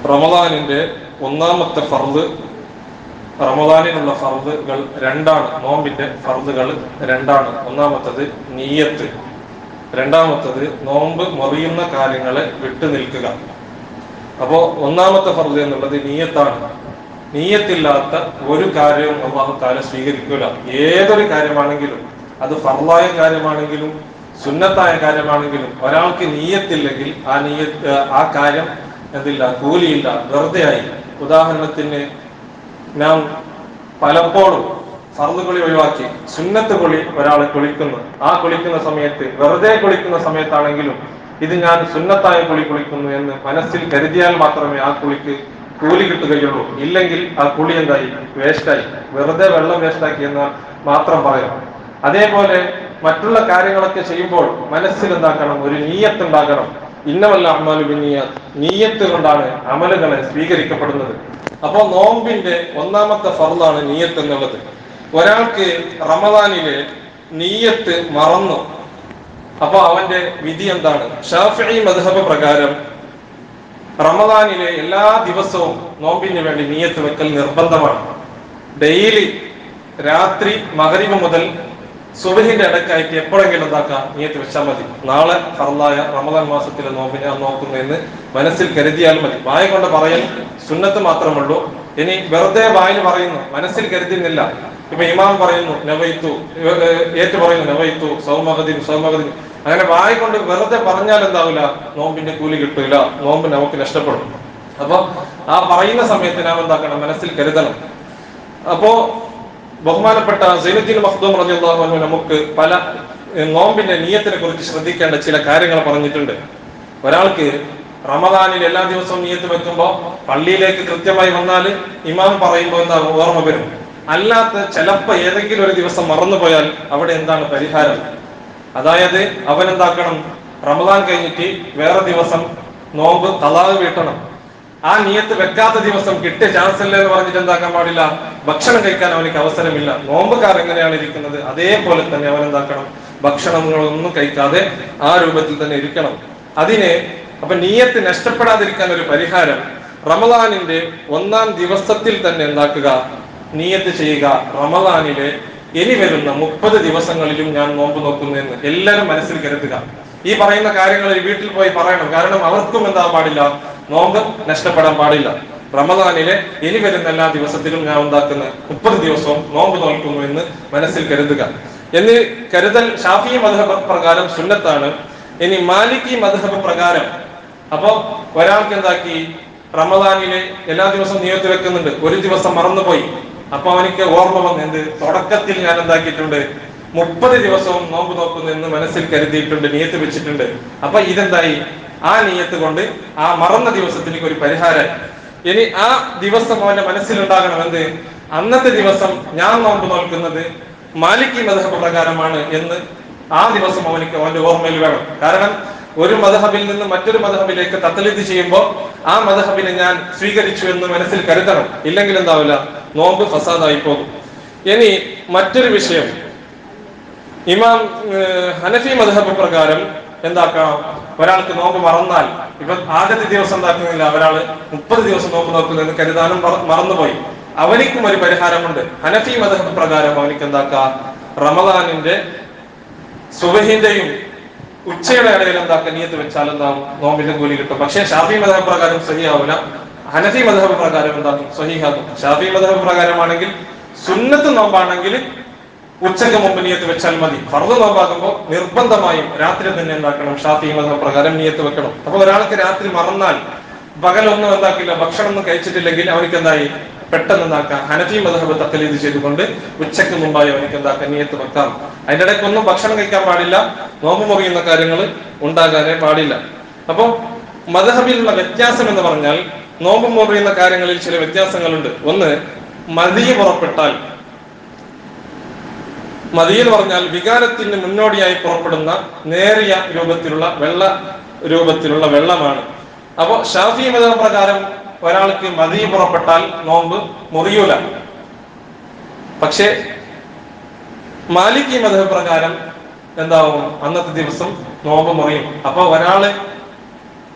റമദാനിന്റെ ഒന്നാമത്തെ ഫർദ് റമദാനിനുള്ള ഫർദുകൾ രണ്ടാണ് നോമ്പിന്റെ ഫർദുകൾ രണ്ടാണ് ഒന്നാമത്തത് നീയത്ത് രണ്ടാമത്തത് നോമ്പ് മുറിയുന്ന കാര്യങ്ങളെ വിട്ടു നിൽക്കുക അപ്പോ ഒന്നാമത്തെ ഫർദ് എന്നുള്ളത് നീയത്താണ് നീയത്തില്ലാത്ത ഒരു കാര്യവും അള്ളാഹു താല സ്വീകരിക്കൂല ഏതൊരു കാര്യമാണെങ്കിലും അത് ഫർദായ കാര്യമാണെങ്കിലും സുന്നത്തായ കാര്യമാണെങ്കിലും ഒരാൾക്ക് നീയത്തില്ലെങ്കിൽ ആ നീയത്ത് ആ കാര്യം എന്തില്ല കൂലിയില്ല വെറുതെ ആയി ഉദാഹരണത്തിന് നാം പലപ്പോഴും ഫർദ് കുളി ഒഴിവാക്കി സുന്നത്ത് കുളി ഒരാൾ കുളിക്കുന്നു ആ കുളിക്കുന്ന സമയത്ത് വെറുതെ കുളിക്കുന്ന സമയത്താണെങ്കിലും ഇത് ഞാൻ സുന്നത്തായ കുളി കുളിക്കുന്നു എന്ന് മനസ്സിൽ കരുതിയാൽ മാത്രമേ ആ കുളിക്ക് കൂലി കിട്ടുകയുള്ളൂ ഇല്ലെങ്കിൽ ആ കുളി എന്തായി വേസ്റ്റായി വെറുതെ വെള്ളം വേസ്റ്റാക്കി എന്ന് മാത്രം പറയാം അതേപോലെ മറ്റുള്ള കാര്യങ്ങളൊക്കെ ചെയ്യുമ്പോൾ മനസ്സിൽ എന്താക്കണം ഒരു നീയത്ത് ഉണ്ടാകണം ഇന്നവല്ല അമലു ബിന്നിയ നീയത്ത് കൊണ്ടാണ് അമലുകളെ സ്വീകരിക്കപ്പെടുന്നത് അപ്പോ നോമ്പിന്റെ ഒന്നാമത്തെ ഫർദാണ് നീയത്ത് എന്നുള്ളത് ഒരാൾക്ക് റമദാനിലെ നീയത്ത് മറന്നു അപ്പൊ അവന്റെ വിധി എന്താണ് ഷാഫി മദ്ഹബ് പ്രകാരം റമദാനിലെ എല്ലാ ദിവസവും നോമ്പിന് വേണ്ടി നീയത്ത് വെക്കൽ നിർബന്ധമാണ് ഡെയിലി രാത്രി മകരിവ് മുതൽ സുബഹിന്റെ ഇടയ്ക്കായിട്ട് എപ്പോഴെങ്കിലും എന്താക്കാം നീയത്ത് വെച്ചാൽ മതി നാളെ ഫർലായ റമദാൻ മാസത്തിലെ നോമ്പിനെ ഞാൻ നോക്കുന്നു എന്ന് മനസ്സിൽ കരുതിയാൽ മതി വായ കൊണ്ട് പറയൽ സുന്നത്ത് മാത്രമുള്ളൂ ഇനി വെറുതെ വായിൽ പറയുന്നു മനസ്സിൽ കരുതുന്നില്ല ഇപ്പൊ ഇമാം പറയുന്നു നവൈത്തു ഏറ്റു പറയുന്നു നവൈത്തു സൗമഗതിൻ സൗമഗതിൻ അങ്ങനെ വായ കൊണ്ട് വെറുതെ പറഞ്ഞാൽ എന്താവില്ല നോമ്പിന്റെ കൂലി കിട്ടൂല നോമ്പ് നമുക്ക് നഷ്ടപ്പെടും അപ്പൊ ആ പറയുന്ന സമയത്ത് നാം എന്താക്കണം മനസ്സിൽ കരുതണം അപ്പോ ബഹുമാനപ്പെട്ട സൈനുദ്ദീൻ മഖ്ദൂം റളിയല്ലാഹു അൻഹു നമുക്ക് പല ഏഹ്, നോമ്പിന്റെ നിയത്തിനെ കുറിച്ച് ശ്രദ്ധിക്കേണ്ട ചില കാര്യങ്ങൾ പറഞ്ഞിട്ടുണ്ട് ഒരാൾക്ക് റമദാനിൽ എല്ലാ ദിവസവും നിയത്ത് വെക്കുമ്പോൾ പള്ളിയിലേക്ക് കൃത്യമായി വന്നാൽ ഇമാം പറയുമ്പോൾ എന്താ ഓർമ്മ വരും അല്ലാത്ത ചിലപ്പോ ഏതെങ്കിലും ഒരു ദിവസം മറന്നുപോയാൽ അവിടെ എന്താണ് പരിഹാരം അതായത് അവൻ എന്താക്കണം റമദാൻ കഴിഞ്ഞിട്ട് വേറെ ദിവസം നോമ്പ് തലാവ് വീട്ടണം ആ നിയത്ത് വെക്കാത്ത ദിവസം കിട്ടിയ ചാൻസ് അല്ലേ എന്ന് പറഞ്ഞിട്ട് എന്താക്കാൻ പാടില്ല ഭക്ഷണം കഴിക്കാൻ അവനിക്ക് അവസരമില്ല നോമ്പുകാർ എങ്ങനെയാണ് ഇരിക്കുന്നത് അതേപോലെ തന്നെ അവൻ എന്താക്കണം ഭക്ഷണങ്ങളൊന്നും കഴിക്കാതെ ആ രൂപത്തിൽ തന്നെ ഇരിക്കണം അതിന് അപ്പൊ നീയത്ത് നഷ്ടപ്പെടാതിരിക്കാൻ ഒരു പരിഹാരം റമദാനിന്റെ ഒന്നാം ദിവസത്തിൽ തന്നെ എന്താക്കുക നീയത്ത് ചെയ്യുക റമദാനിലെ ഇനി വരുന്ന മുപ്പത് ദിവസങ്ങളിലും ഞാൻ നോമ്പ് നോക്കുന്നു എന്ന് എല്ലാവരും മനസ്സിൽ കരുതുക ഈ പറയുന്ന കാര്യങ്ങൾ ഈ വീട്ടിൽ പോയി പറയണം കാരണം അവർക്കും എന്താ പാടില്ല നോമ്പ് നഷ്ടപ്പെടാൻ പാടില്ല റമദാനിലെ ഇനി വരുന്ന എല്ലാ ദിവസത്തിലും ഞാൻ ഉണ്ടാക്കുന്ന മുപ്പത് ദിവസവും നോമ്പ് നോൽക്കുന്നു എന്ന് മനസ്സിൽ കരുതുക എന്ന് കരുതൽ ഷാഫി മധബ് പ്രകാരം സുന്നത്താണ് ഇനി മാലിക്കി മധബ് പ്രകാരം അപ്പൊ ഒരാൾക്ക് എന്താക്കി റമദാനിലെ എല്ലാ ദിവസവും നിയത്ത് വെക്കുന്നുണ്ട് ഒരു ദിവസം മറന്നുപോയി അപ്പൊ അവനിക്ക് ഓർമ്മ വന്ന് എന്ത് തുടക്കത്തിൽ ഞാൻ എന്താക്കിയിട്ടുണ്ട് മുപ്പത് ദിവസവും നോമ്പ് നോക്കുന്നു എന്ന് മനസ്സിൽ കരുതിയിട്ടുണ്ട് നിയത്ത് വെച്ചിട്ടുണ്ട് അപ്പൊ ഇതെന്തായി ആ നിയത്ത് കൊണ്ട് ആ മറന്ന ദിവസത്തിലേക്ക് ഒരു പരിഹാരം ഇനി ആ ദിവസം അവന്റെ മനസ്സിലുണ്ടാകണം എന്ത് അന്നത്തെ ദിവസം ഞാൻ നോമ്പ് നോക്കുന്നത് മാലിക്കി മധബ് പ്രകാരമാണ് എന്ന് ആ ദിവസം അവനിക്ക് അവന്റെ ഓർമ്മയിൽ വേണം കാരണം ഒരു മധഹബിൽ നിന്ന് മറ്റൊരു മധഹബിലേക്ക് തത്തലിത് ചെയ്യുമ്പോൾ ആ മധഹബിനെ ഞാൻ സ്വീകരിച്ചു എന്ന് മനസ്സിൽ കരുതണം ഇല്ലെങ്കിൽ എന്താവില്ല നോമ്പ് ഫസാദായി പോകും ഇനി മറ്റൊരു വിഷയം ഇമാം ഏഹ്, ഹനഫി മധഹബ് പ്രകാരം എന്താക്കാം ഒരാൾക്ക് നോമ്പ് മറന്നാൽ ഇപ്പൊ ആദ്യത്തെ ദിവസം എന്താക്കുന്നില്ല ഒരാള് മുപ്പത് ദിവസം നോമ്പ് നോക്കുന്നതെന്ന് കരുതാനും മറ- മറന്നുപോയി അവനിക്കും ഒരു പരിഹാരമുണ്ട് ഹനഫി മധഹബ് പ്രകാരം അവനിക്ക് എന്താക്കാം റമദാനിന്റെ സുബഹിന്റെയും ഉച്ചയുടെ ഇടയിൽ എന്താക്കുക നീയത്ത് വെച്ചാൽ എന്താവും നോമ്പിന്റെ കൂലി കിട്ടും പക്ഷേ ഷാഫി മധബ് പ്രകാരം സഹിയാവില്ല ഹനഫി മധബ് പ്രകാരം എന്താക്കും സഹിഹാക്കും ഷാഫി മധബ് പ്രകാരമാണെങ്കിൽ സുന്നത്ത് നോമ്പാണെങ്കിൽ ഉച്ചയ്ക്ക് മുമ്പ് നിയത്ത് വെച്ചാൽ മതി ഫർദ് നോമ്പാകുമ്പോൾ നിർബന്ധമായും രാത്രി തന്നെ എന്താക്കണം ഷാഫി മധബ് പ്രകാരം നിയത്ത് വെക്കണം അപ്പൊ ഒരാൾക്ക് രാത്രി മറന്നാൽ പകലൊന്നും എന്താക്കില്ല ഭക്ഷണം ഒന്നും കഴിച്ചിട്ടില്ലെങ്കിൽ അവനിക്ക് എന്തായി പെട്ടെന്ന് എന്താക്കാം ഹനഫി മധബ് തക്കലീത് ചെയ്തുകൊണ്ട് ഉച്ചയ്ക്ക് മുമ്പായി അവനിക്ക് എന്താക്കാം നിയത്ത് വെക്കാം അതിന്റെ ഇടയ്ക്കൊന്നും ഭക്ഷണം കഴിക്കാൻ പാടില്ല നോമ്പ് മുറിയുന്ന കാര്യങ്ങൾ ഉണ്ടാകാനേ പാടില്ല അപ്പൊ മധഹബിലുള്ള വ്യത്യാസം എന്ന് പറഞ്ഞാൽ നോമ്പ് മുറിയുന്ന കാര്യങ്ങളിൽ ചില വ്യത്യാസങ്ങളുണ്ട് ഒന്ന് മതിയ പുറപ്പെട്ടാൽ മതി എന്ന് പറഞ്ഞാൽ വികാരത്തിന് മുന്നോടിയായി പുറപ്പെടുന്ന നേരിയ രൂപത്തിലുള്ള വെള്ള രൂപത്തിലുള്ള വെള്ളമാണ് അപ്പോ ഷാഫി മത പ്രകാരം ഒരാൾക്ക് മതി പുറപ്പെട്ടാൽ നോമ്പ് മുറിയൂല പക്ഷേ മാലിക്കി മത പ്രകാരം എന്താവും അന്നത്തെ ദിവസം നോമ്പ് മുറിയും അപ്പൊ ഒരാള്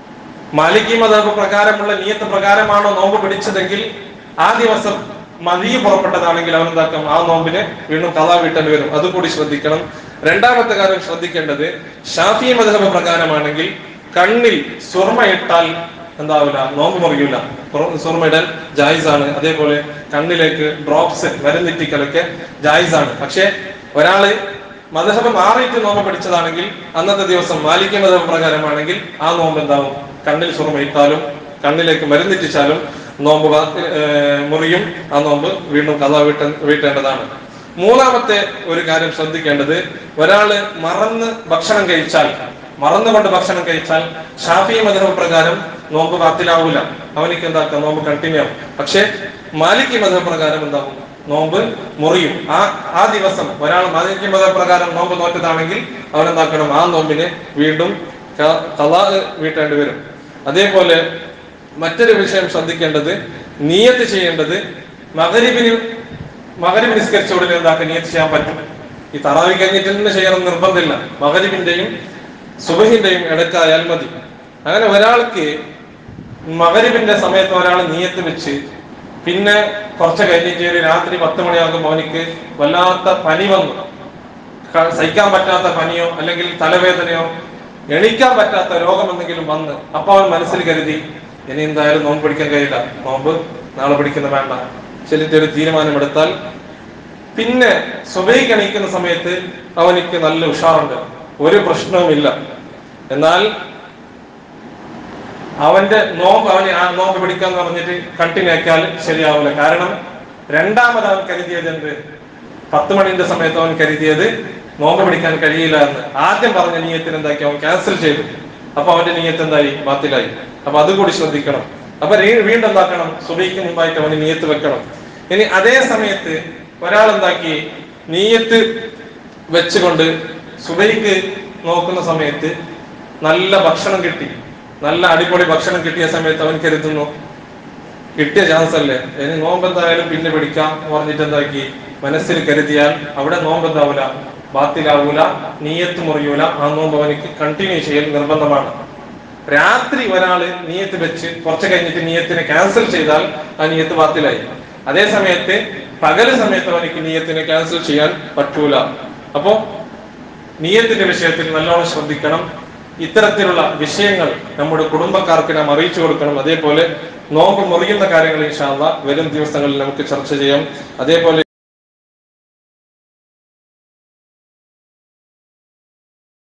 മാലികി മതബ് പ്രകാരമുള്ള നിയത്ത് പ്രകാരമാണോ നോമ്പ് പിടിച്ചതെങ്കിൽ ആ ദിവസം മതി പുറപ്പെട്ടതാണെങ്കിൽ അവൻ എന്താക്കും ആ നോമ്പിന് വീണ്ടും കഥ വീട്ടേണ്ടി വരും അതുകൂടി ശ്രദ്ധിക്കണം രണ്ടാമത്തെ കാര്യം ശ്രദ്ധിക്കേണ്ടത് ഷാഫി മതബ് പ്രകാരമാണെങ്കിൽ കണ്ണിൽ സുർമയിട്ടാൽ എന്താവില്ല നോമ്പ് മുറിയില്ല സുർമയിടാൻ ജായിസാണ് അതേപോലെ കണ്ണിലേക്ക് ഡ്രോപ്സ് മരുന്നിറ്റിക്കലൊക്കെ ജായിസാണ് പക്ഷെ ഒരാള് മധുഹബ് മാറിയിട്ട് നോമ്പ് പിടിച്ചതാണെങ്കിൽ അന്നത്തെ ദിവസം മാലിക്യ മതഹബ് പ്രകാരമാണെങ്കിൽ ആ നോമ്പ് എന്താവും കണ്ണിൽ സുറമയിട്ടാലും കണ്ണിലേക്ക് മരുന്നിറ്റിച്ചാലും നോമ്പ് വാ- ഏർ മുറിയും ആ നോമ്പ് വീണ്ടും കഥ വീട്ട വീട്ടേണ്ടതാണ് മൂന്നാമത്തെ ഒരു കാര്യം ശ്രദ്ധിക്കേണ്ടത് ഒരാള് മറന്ന് ഭക്ഷണം കഴിച്ചാൽ മറന്നുകൊണ്ട് ഭക്ഷണം കഴിച്ചാൽ ഷാഫി മധുഹബ് പ്രകാരം നോമ്പ് ബാത്തിലാവൂല അവനിക്ക് എന്താക്കാം നോമ്പ് കണ്ടിന്യൂ ആവും പക്ഷെ മാലിക് മധുഹബ് പ്രകാരം എന്താവും നോമ്പ് മുറിയും ആ ആ ദിവസം ഒരാൾ മാലിക് മധുഹബ് പ്രകാരം നോമ്പ് നോറ്റതാണെങ്കിൽ അവൻ എന്താക്കണം ആ നോമ്പിനെ വീണ്ടും ക- ഖളാ വീട്ടേണ്ടി വരും അതേപോലെ മറ്റൊരു വിഷയം ശ്രദ്ധിക്കേണ്ടത് നിയത്ത് ചെയ്യേണ്ടത് മകരിബിന് മകരിബ് നിസ്കരിച്ച ഉടനെ എന്താക്കുക നിയത്ത് ചെയ്യാൻ പറ്റും ഈ തറാവി കഴിഞ്ഞിട്ട് തന്നെ ചെയ്യണം നിർബന്ധമില്ല മകരിബിന്റെയും സുബഹിന്റെയും ഇടക്കായാൽ മതി അങ്ങനെ ഒരാൾക്ക് മകരിബിന്റെ സമയത്ത് ഒരാൾ നിയത്ത് വെച്ച് പിന്നെ കുറച്ച് കഴിഞ്ഞിട്ട് ഒരു രാത്രി പത്ത് മണിയാകുമ്പോൾ അവനിക്ക് വല്ലാത്ത പനി വന്നു ക- സഹിക്കാൻ പറ്റാത്ത പനിയോ അല്ലെങ്കിൽ തലവേദനയോ എണീക്കാൻ പറ്റാത്ത രോഗം എന്തെങ്കിലും വന്ന് അപ്പൊ അവൻ മനസ്സിൽ കരുതി ഇനി എന്തായാലും നോമ്പ് പിടിക്കാൻ കഴിയില്ല നോമ്പ് നാളെ പിടിക്കുന്ന വേണ്ട ചെല്ലിട്ട് ഒരു തീരുമാനമെടുത്താൽ പിന്നെ സുബൈക്ക് എണീക്കുന്ന സമയത്ത് അവനിക്ക് നല്ല ഉഷാറുണ്ട് ഒരു പ്രശ്നവുമില്ല എന്നാൽ അവന്റെ നോമ്പ് അവന് ആ നോമ്പ് പിടിക്കാന്ന് പറഞ്ഞിട്ട് കണ്ടിന്യൂ ആക്കിയാൽ ശരിയാവില്ല കാരണം രണ്ടാമത് അവൻ കരുതിയത് എന്ത് പത്ത് മണിന്റെ സമയത്ത് അവൻ കരുതിയത് നോമ്പ് പിടിക്കാൻ കഴിയില്ല എന്ന് ആദ്യം പറഞ്ഞ നീയത്തിന് എന്താക്കി അവൻ ക്യാൻസൽ ചെയ്തു അപ്പൊ അവന്റെ നീയത്ത് എന്തായി ബാത്തിലായി അപ്പൊ അതുകൂടി ശ്രദ്ധിക്കണം അപ്പൊ വീ- വീണ്ടും എന്താക്കണം സുബൈക്ക് മുമ്പായിട്ട് അവന് നീയത്ത് വെക്കണം ഇനി അതേ സമയത്ത് ഒരാൾ എന്താക്കി നീയത്ത് വെച്ചുകൊണ്ട് സുബൈക്ക് നോക്കുന്ന സമയത്ത് നല്ല ഭക്ഷണം കിട്ടി നല്ല അടിപൊളി ഭക്ഷണം കിട്ടിയ സമയത്ത് അവൻ കരുതുന്നു കിട്ടിയ ചാൻസ് അല്ലേ ഇനി നോമ്പ് എന്തായാലും പിന്നെ പിടിക്കാം എന്ന് പറഞ്ഞിട്ട് എന്താക്കി മനസ്സിൽ കരുതിയാൽ അവിടെ നോമ്പ് എന്താവൂല ബാത്തിലാവൂല നീയത്ത് മുറിയൂല ആ നോമ്പ് അവനിക്ക് കണ്ടിന്യൂ ചെയ്യൽ നിർബന്ധമാണ് രാത്രി ഒരാള് നീയത്ത് വെച്ച് കുറച്ച് കഴിഞ്ഞിട്ട് നീയത്തിനെ ക്യാൻസൽ ചെയ്താൽ ആ നീയത്ത് ബാത്തിലായി അതേ സമയത്ത് പകല് സമയത്ത് അവനിക്ക് നീയത്തിനെ ക്യാൻസൽ ചെയ്യാൻ പറ്റൂല അപ്പോ നീയത്തിന്റെ വിഷയത്തിൽ നല്ലോണം ശ്രദ്ധിക്കണം ഇത്തരത്തിലുള്ള വിഷയങ്ങൾ നമ്മുടെ കുടുംബക്കാർക്ക് നാം അറിയിച്ചു കൊടുക്കണം അതേപോലെ നോമ്പ് മുറിയുന്ന കാര്യങ്ങൾ ഇൻഷാല്ല വരും ദിവസങ്ങളിൽ നമുക്ക് ചർച്ച ചെയ്യാം അതേപോലെ